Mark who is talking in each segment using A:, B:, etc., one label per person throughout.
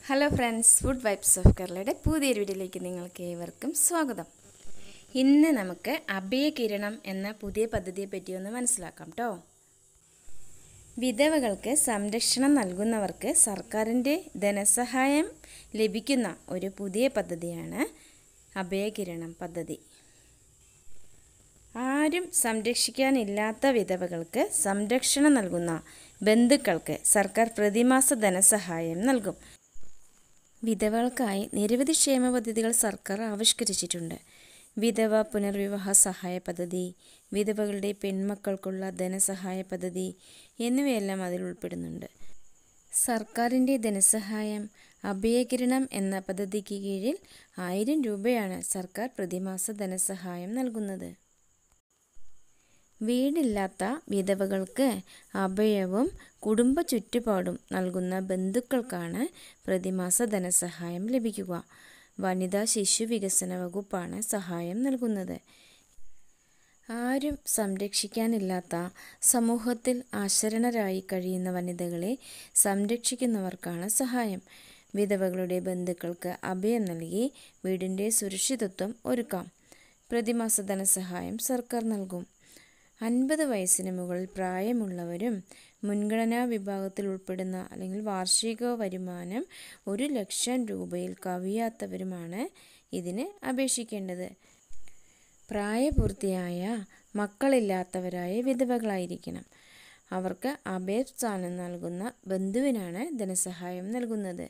A: hello friends food vibes of കേരളയുടെ പുതിയൊരു വീഡിയോയിലേക്ക് നിങ്ങൾക്ക് ഏവർക്കും സ്വാഗതം ഇന്ന് നമുക്ക് അഭയകിരണം എന്ന പുതിയ പദ്ധതിയെ പറ്റി ഒന്ന് മനസ്സിലാക്കാം കേട്ടോ വിധവകൾക്ക് സംരക്ഷണം നൽകുന്നവർക്ക് സർക്കാരിൻ്റെ ധനസഹായം ലഭിക്കുന്ന ഒരു പുതിയ പദ്ധതിയാണ് അഭയകിരണം പദ്ധതി ആരും സംരക്ഷിക്കാനില്ലാത്ത വിധവകൾക്ക് സംരക്ഷണം നൽകുന്ന ബന്ധുക്കൾക്ക് സർക്കാർ പ്രതിമാസ ധനസഹായം നൽകും വിധവകൾക്കായി നിരവധി ക്ഷേമ പദ്ധതികൾ സർക്കാർ ആവിഷ്കരിച്ചിട്ടുണ്ട് വിധവ പുനർവിവാഹ സഹായ പദ്ധതി വിധവകളുടെ പെൺമക്കൾക്കുള്ള ധനസഹായ പദ്ധതി എന്നിവയെല്ലാം അതിൽ ഉൾപ്പെടുന്നുണ്ട് സർക്കാരിൻ്റെ ധനസഹായം അഭയകിരണം എന്ന പദ്ധതിക്ക് കീഴിൽ ആയിരം രൂപയാണ് സർക്കാർ പ്രതിമാസ ധനസഹായം നൽകുന്നത് വീടില്ലാത്ത വിധവകൾക്ക് അഭയവും കുടുംബ ചുറ്റുപാടും നൽകുന്ന ബന്ധുക്കൾക്കാണ് പ്രതിമാസ ധനസഹായം ലഭിക്കുക വനിതാ ശിശു വികസന വകുപ്പാണ് സഹായം നൽകുന്നത് ആരും സംരക്ഷിക്കാനില്ലാത്ത സമൂഹത്തിൽ ആശരണരായി കഴിയുന്ന വനിതകളെ സംരക്ഷിക്കുന്നവർക്കാണ് സഹായം വിധവകളുടെ ബന്ധുക്കൾക്ക് അഭയം നൽകി വീടിൻ്റെ സുരക്ഷിതത്വം ഒരുക്കാം പ്രതിമാസ ധനസഹായം സർക്കാർ നൽകും അൻപത് വയസ്സിന് മുകളിൽ പ്രായമുള്ളവരും മുൻഗണനാ വിഭാഗത്തിൽ ഉൾപ്പെടുന്ന അല്ലെങ്കിൽ വാർഷിക വരുമാനം ഒരു ലക്ഷം രൂപയിൽ കവിയാത്തവരുമാണ് ഇതിന് അപേക്ഷിക്കേണ്ടത് പ്രായപൂർത്തിയായ മക്കളില്ലാത്തവരായ വിധവകളായിരിക്കണം അവർക്ക് അഭയസ്ഥാനം നൽകുന്ന ബന്ധുവിനാണ് ധനസഹായം നൽകുന്നത്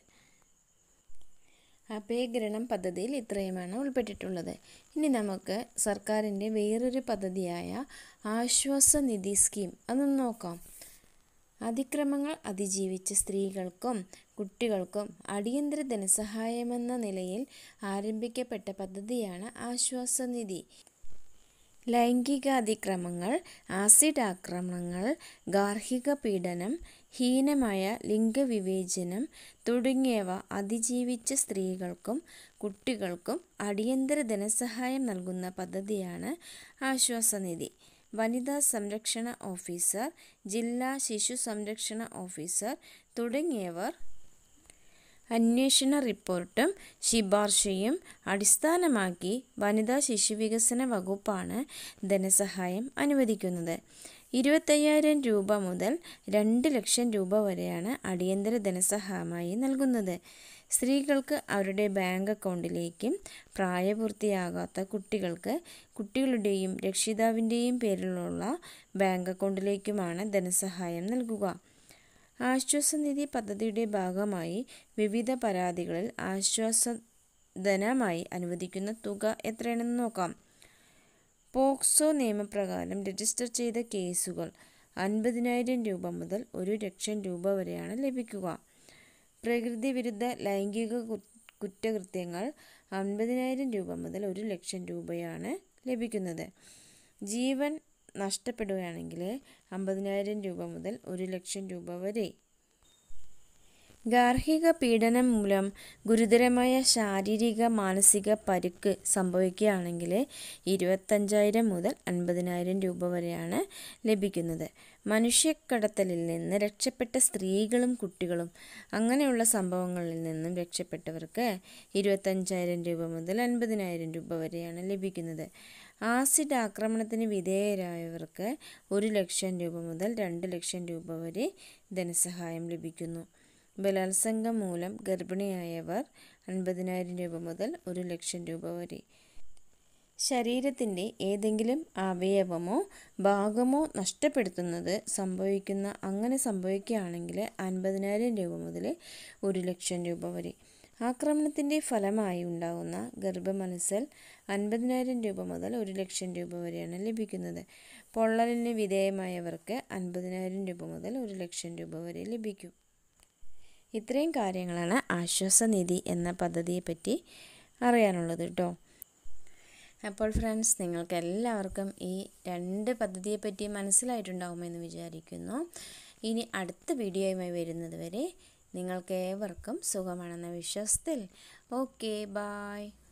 A: അഭയഗ്രഹണം പദ്ധതിയിൽ ഇത്രയുമാണ് ഉൾപ്പെട്ടിട്ടുള്ളത് ഇനി നമുക്ക് സർക്കാരിൻ്റെ വേറൊരു പദ്ധതിയായ ആശ്വാസ നിധി സ്കീം അതൊന്ന് നോക്കാം അതിക്രമങ്ങൾ അതിജീവിച്ച സ്ത്രീകൾക്കും കുട്ടികൾക്കും അടിയന്തര ധനസഹായമെന്ന നിലയിൽ ആരംഭിക്കപ്പെട്ട പദ്ധതിയാണ് ആശ്വാസനിധി ലൈംഗിക അതിക്രമങ്ങൾ ആസിഡ് ആക്രമണങ്ങൾ ഗാർഹിക പീഡനം ഹീനമായ ലിംഗവിവേചനം തുടങ്ങിയവ അതിജീവിച്ച സ്ത്രീകൾക്കും കുട്ടികൾക്കും അടിയന്തര ധനസഹായം നൽകുന്ന പദ്ധതിയാണ് ആശ്വാസനിധി വനിതാ സംരക്ഷണ ഓഫീസർ ജില്ലാ ശിശു സംരക്ഷണ ഓഫീസർ തുടങ്ങിയവർ അന്വേഷണ റിപ്പോർട്ടും ശുപാർശയും അടിസ്ഥാനമാക്കി വനിതാ ശിശുവികസന വകുപ്പാണ് ധനസഹായം അനുവദിക്കുന്നത് ഇരുപത്തയ്യായിരം രൂപ മുതൽ രണ്ട് ലക്ഷം രൂപ വരെയാണ് അടിയന്തര ധനസഹായമായി നൽകുന്നത് സ്ത്രീകൾക്ക് അവരുടെ ബാങ്ക് അക്കൗണ്ടിലേക്കും പ്രായപൂർത്തിയാകാത്ത കുട്ടികൾക്ക് കുട്ടികളുടെയും രക്ഷിതാവിൻ്റെയും പേരിലുള്ള ബാങ്ക് അക്കൗണ്ടിലേക്കുമാണ് ധനസഹായം നൽകുക ആശ്വാസനിധി പദ്ധതിയുടെ ഭാഗമായി വിവിധ പരാതികളിൽ ആശ്വാസധനമായി അനുവദിക്കുന്ന തുക എത്രയാണെന്ന് നോക്കാം പോക്സോ നിയമപ്രകാരം രജിസ്റ്റർ ചെയ്ത കേസുകൾ അൻപതിനായിരം രൂപ മുതൽ ഒരു ലക്ഷം രൂപ വരെയാണ് ലഭിക്കുക പ്രകൃതി വിരുദ്ധ ലൈംഗിക കുറ്റകൃത്യങ്ങൾ അൻപതിനായിരം രൂപ മുതൽ ഒരു ലക്ഷം രൂപയാണ് ലഭിക്കുന്നത് ജീവൻ നഷ്ടപ്പെടുകയാണെങ്കിൽ അമ്പതിനായിരം രൂപ മുതൽ ഒരു ലക്ഷം രൂപ വരെ ഗാർഹിക പീഡനം മൂലം ഗുരുതരമായ ശാരീരിക മാനസിക പരുക്ക് സംഭവിക്കുകയാണെങ്കിൽ ഇരുപത്തഞ്ചായിരം മുതൽ അൻപതിനായിരം രൂപ വരെയാണ് ലഭിക്കുന്നത് മനുഷ്യക്കടത്തലിൽ നിന്ന് രക്ഷപ്പെട്ട സ്ത്രീകളും കുട്ടികളും അങ്ങനെയുള്ള സംഭവങ്ങളിൽ നിന്നും രക്ഷപ്പെട്ടവർക്ക് ഇരുപത്തഞ്ചായിരം രൂപ മുതൽ അൻപതിനായിരം രൂപ വരെയാണ് ലഭിക്കുന്നത് ആസിഡ് ആക്രമണത്തിന് വിധേയരായവർക്ക് ഒരു ലക്ഷം രൂപ മുതൽ രണ്ട് ലക്ഷം രൂപ വരെ ധനസഹായം ലഭിക്കുന്നു ബലാത്സംഗം മൂലം ഗർഭിണിയായവർ അൻപതിനായിരം രൂപ മുതൽ ഒരു ലക്ഷം രൂപ വരെ ശരീരത്തിൻ്റെ ഏതെങ്കിലും അവയവമോ ഭാഗമോ നഷ്ടപ്പെടുത്തുന്നത് സംഭവിക്കുന്ന അങ്ങനെ സംഭവിക്കുകയാണെങ്കിൽ അൻപതിനായിരം രൂപ മുതൽ ഒരു ലക്ഷം രൂപ വരെ ആക്രമണത്തിൻ്റെ ഫലമായി ഉണ്ടാകുന്ന ഗർഭമനസ്സൽ അൻപതിനായിരം രൂപ മുതൽ ഒരു ലക്ഷം രൂപ വരെയാണ് ലഭിക്കുന്നത് പൊള്ളലിന് വിധേയമായവർക്ക് അൻപതിനായിരം രൂപ മുതൽ ഒരു ലക്ഷം രൂപ വരെ ലഭിക്കും ഇത്രയും കാര്യങ്ങളാണ് ആശ്വാസനിധി എന്ന പദ്ധതിയെപ്പറ്റി അറിയാനുള്ളത് കേട്ടോ അപ്പോൾ ഫ്രണ്ട്സ് നിങ്ങൾക്ക് എല്ലാവർക്കും ഈ രണ്ട് പദ്ധതിയെപ്പറ്റി മനസ്സിലായിട്ടുണ്ടാകുമെന്ന് വിചാരിക്കുന്നു ഇനി അടുത്ത വീഡിയോയുമായി വരുന്നത് വരെ നിങ്ങൾക്ക് ഏവർക്കും സുഖമാണെന്ന വിശ്വാസത്തിൽ ഓക്കെ ബായ്